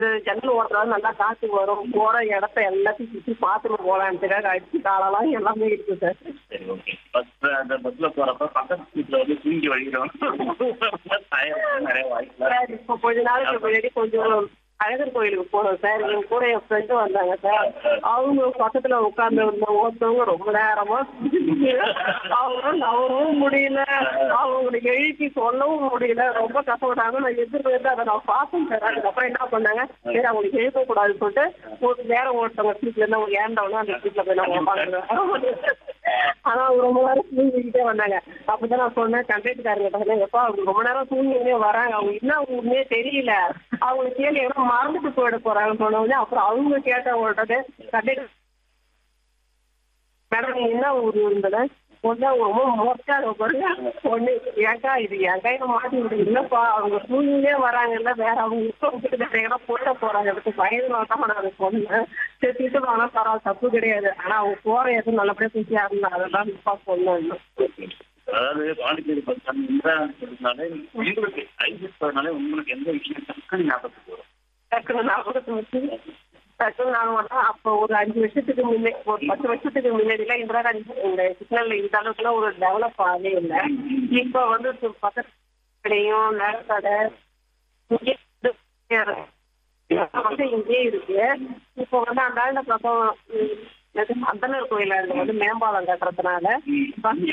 ஜன்னல் ஓட்டுறது நல்லா காத்து வரும் போற இடத்த எல்லாத்தையும் சுற்றி பார்த்துட்டு போலான்ட்டுக்காக அடிச்சு காலெல்லாம் எல்லாமே இருக்கு சார் சரி ஓகே பஸ் அந்த பஸ்ல போறப்ப பக்கத்து சீட்ல வந்து தூங்கி வழிகிறோம் நிறைய வாய்ப்பு சார் இப்போ கொஞ்ச நாளுக்கு முன்னாடி கொஞ்சம் அழகர் கோயிலுக்கு போனோம் சார் என் கூட என் ஃப்ரெண்டு வந்தாங்க சார் அவங்க பக்கத்துல உட்கார்ந்து இருந்த ஒருத்தவங்க ரொம்ப நேரமா அவங்க நவரவும் முடியல அவங்களுக்கு எழுப்பி சொல்லவும் முடியல ரொம்ப கஷ்டப்பட்டாங்க நான் எதிர்ப்பு அதை நான் பார்த்தேன் சார் அதுக்கப்புறம் என்ன பண்ணாங்க சரி அவங்களுக்கு எழுப்ப கூடாதுன்னு சொல்லிட்டு ஒரு வேற ஒருத்தவங்க சீட்ல இருந்து அவங்க ஏண்டவனா அந்த சீட்ல போய் நான் உட்காந்துருவேன் ஆனா அவங்க ரொம்ப நேரம் தூங்கிக்கிட்டே வந்தாங்க அப்பதான் நான் சொன்னேன் கண்டக்டர்காரங்க சொன்னேன் எப்பா அவங்க ரொம்ப நேரம் தூங்கினே வராங்க அவங்க என்ன உண்மையே தெரியல அவங்களுக்கு கேள்வி எல்லாம் மறந்துட்டு போயிட போறாங்கன்னு சொன்னவங்க அப்புறம் அவங்க கேட்டவங்கள்ட்ட கண்டக்டர் மேடம் நீங்க என்ன ஊர் இருந்தது ஒண்ணு ரொம்ப மோட்டாக பாருங்க ஒண்ணு ஏங்கா இது என் கையில மாட்டி விடுங்க இல்லப்பா அவங்க தூங்கிலே வராங்கல்ல வேற அவங்க இப்ப விட்டுட்டு வேற எங்கன்னா போயிட போறாங்க அதுக்கு பயந்து தான் நான் சொன்னேன் சரி திட்டு வாங்க பரவாயில்ல தப்பு கிடையாது ஆனா அவங்க போற எதுவும் நல்லபடியா குசியா இருந்தா அதெல்லாம் இப்பா சொன்னேன் அதாவது பாண்டிச்சேரி பஸ் ஸ்டாண்ட் இந்திரா காந்தி உங்களுக்கு ஐசிஎஸ் போறதுனால உங்களுக்கு எந்த விஷயம் டக்குனு ஞாபகத்துக்கு வரும் டக்குனு ஞாபகத்தை வச்சு டக்குனு நான் மட்டும் அப்போ ஒரு அஞ்சு வருஷத்துக்கு முன்னே ஒரு பத்து வருஷத்துக்கு முன்னாடிலாம் இந்திரா காந்தி இந்த சிக்னல்ல இந்த அளவுக்குலாம் ஒரு டெவலப் ஆகவே இல்லை இப்போ வந்து சு- பக்கத்து கடையும் நகக்கடை இங்கே இருக்கு. பக்கம் இங்கேயே இருக்கு இப்போ வந்து அந்த பக்கம் ம், என்னது, அந்தனர் கோயில் அங்க வந்து மேம்பாலம் கட்டுறதுனால பஸ்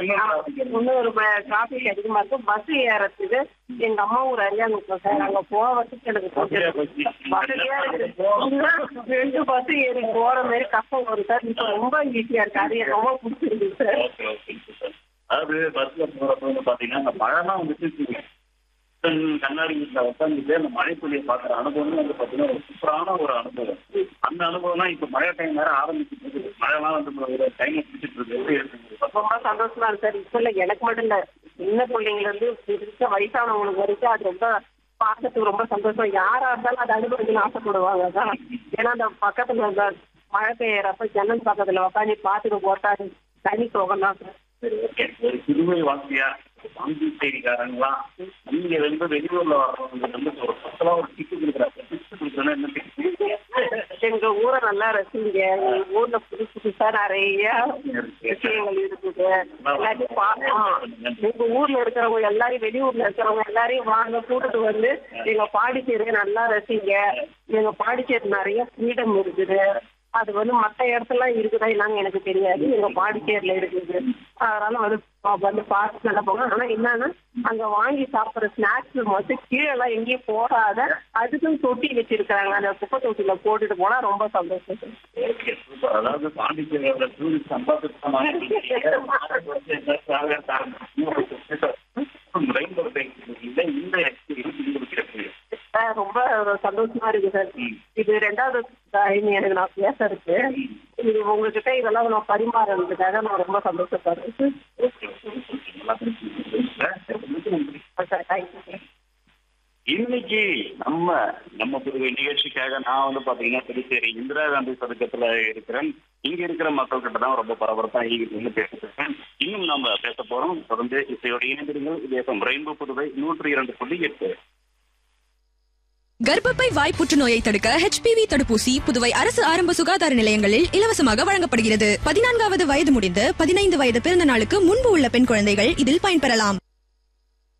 இன்னும் ஒரு டிராபிக் அதிகமா இருக்கு பஸ் ஏறத்துக்கு எங்க அம்மா ஊர் அரியாங்குப்பம் சார் அங்க போறதுக்கு எனக்கு கொஞ்சம் வசதியா இருக்கு ரெண்டு பஸ் ஏறி போற மாதிரி கஷ்டம் வரும் சார் இப்போ ரொம்ப ஈஸியா இருக்கு அது எனக்கு ரொம்ப பிடிச்சிருக்கு சார் ஓகே ஓகே சார் அதாவது பஸ்ல போறப்ப வந்து பாத்தீங்கன்னா அந்த மழைலாம் வந்துட்டு கண் கண்ணாடி வீட்டுல உட்காந்துட்டு அந்த மழை துளியை பாக்குற அனுபவம் வந்து பாத்தீங்கன்னா ஒரு சூப்பரான ஒரு அனுபவம் அந்த அனுபவம்லாம் இப்ப மழை டைம் வேற ஆரம்பிச்சுட்டு இருக்குது மழைலாம் வந்து ஒரு டைம் பிடிச்சிட்டு இருக்கு எப்படி இருக்கு ரொம்ப சந்தோஷமா இருக்கு சார் இப்ப இல்ல எனக்கு மட்டும் இல்ல சின்ன பிள்ளைங்கள இருந்து இருக்க வயசானவங்களுக்கு வரைக்கும் அது ரொம்ப பார்க்கறதுக்கு ரொம்ப சந்தோஷம் யாரா இருந்தாலும் அதை அனுபவிக்கணும்னு ஆசைப்படுவாங்க அதான் ஏன்னா அந்த பக்கத்துல அந்த மழை பெய்யறப்ப ஜன்னல் பக்கத்துல உட்காந்து பார்த்துட்டு போட்டா தனி சோகம் தான் சார் ஒரு சிறுவை வாசியா பாண்டிச்சேரிக்காரங்களாம் நீங்க வந்து வெளியூர்ல வர்றவங்க வந்து ஒரு பத்தலா ஒரு டிக்கெட் கொடுக்குறாங்க டிக்கெட் கொடுக்குறேன்னா என்ன ticket? எங்க ஊரை நல்லா ரசிங்க எங்க ஊர்ல புதுசு புதுசா நிறைய விஷயங்கள் இருக்குது எல்லாத்தையும் பா- ஆமா. எங்க ஊர்ல இருக்கிறவங்க எல்லாரையும் வெளியூர்ல இருக்கிறவங்க எல்லாரையும் வாங்க கூட்டிட்டு வந்து எங்க பாண்டிச்சேரியை நல்லா ரசிங்க எங்க பாண்டிச்சேரி நிறைய ஃப்ரீடம் இருக்குது அது வந்து மத்த இடத்துல இருக்குதா என்னன்னு எனக்கு தெரியாது எங்க பாண்டிச்சேரியில இருக்குது அதனால வந்து பா- வந்து பார்த்து நல்லா போங்க ஆனா என்னன்னா அங்க வாங்கி சாப்பிடுற ஸ்நாக்ஸ் மட்டும் கீழே எல்லாம் எங்கேயும் போடாத அதுக்கும் தொட்டி வச்சிருக்காங்க அந்த குப்பை தொட்டியில போட்டுட்டு போனா ரொம்ப சந்தோஷம் Okay, super. அதாவது பாண்டிச்சேரியோட டூரிஸ்ட் அம்பாசிடர் இந்த எக்ஸ்பீரியன்ஸ் உங்களுக்கு எப்படி இருக்கு? சார், ரொம்ப சந்தோஷமா இருக்கு சார் ம். இது ரெண்டாவது டைம் எனக்கு நான் பேசுறதுக்கு இது உங்ககிட்ட இதெல்லாம் நான் பரிமாறுறதுக்காக நான் ரொம்ப சந்தோஷப்படுறேன் Okay, okay, okay. நல்லா பேசுறீங்க. சார் தேங்க்யூ சார் இன்னைக்கு நம்ம நம்ம புதுவை நிகழ்ச்சிக்காக நான் வந்து பாத்தீங்கன்னா புதுச்சேரி இந்திரா காந்தி சதுக்கத்துல இருக்கிறேன் இங்க இருக்கிற மக்கள் கிட்ட தான் ரொம்ப பரபரப்பா இங்க வந்து பேசிட்டு இருக்கேன் இன்னும் நாம பேச போறோம் தொடர்ந்து இசையோட இணைந்திருங்கள் இதே ரெயின்போ புதுவை நூற்றி இரண்டு புள்ளி எட்டு கர்ப்பப்பை வாய் புற்றுநோயை தடுக்க HPV தடுப்பூசி புதுவை அரசு ஆரம்ப சுகாதார நிலையங்களில் இலவசமாக வழங்கப்படுகிறது பதினான்காவது வயது முடிந்து பதினைந்து வயது பிறந்த நாளுக்கு முன்பு உள்ள பெண் குழந்தைகள் இதில் பயன்பெறலாம்